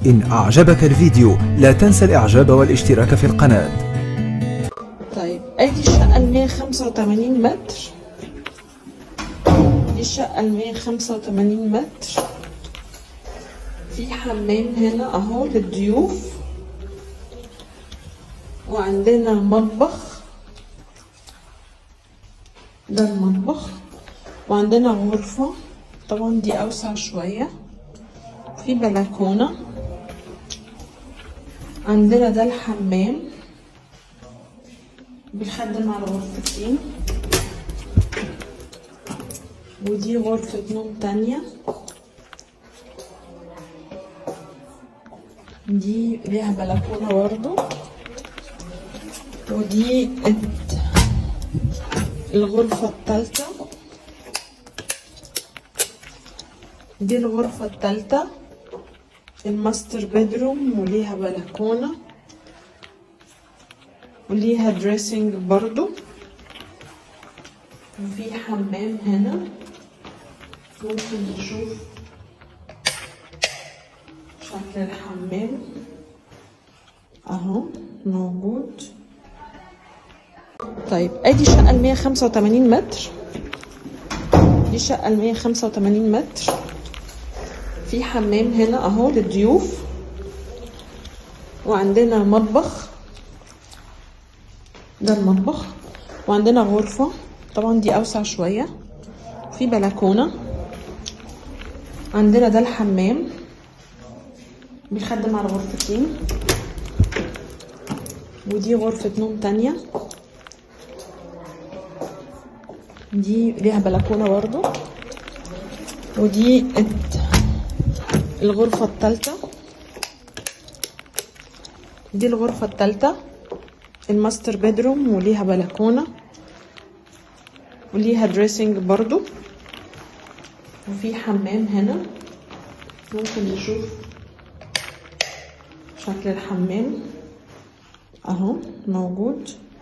إن أعجبك الفيديو لا تنسى الإعجاب والاشتراك في القناة طيب ادي الشقة ال 185 متر دي الشقة ال 185 متر في حمام هنا اهو للضيوف وعندنا مطبخ ده المطبخ وعندنا غرفة طبعا دي اوسع شوية في بلكونة عندنا ده الحمام بيخدم على غرفتين ودي غرفة نوم تانية دي ليها بلكونة برضو ودي الت- الغرفة التالتة دي الغرفة التالتة الماستر بيدروم وليها بلكونة وليها دريسنج برضو وفي حمام هنا ممكن نشوف شكل الحمام اهو موجود طيب ادي الشقة ال 185 متر دي الشقة ال 185 متر في حمام هنا اهو للضيوف وعندنا مطبخ ده المطبخ وعندنا غرفة طبعا دي أوسع شوية في بلكونة عندنا ده الحمام بيخدم على غرفتين ودي غرفة نوم تانية دي ليها بلكونة برضو ودي الت- الغرفة التالتة دي الغرفة التالتة الماستر بيدروم وليها بلكونة وليها دريسنج برضو وفي حمام هنا ممكن نشوف شكل الحمام اهو موجود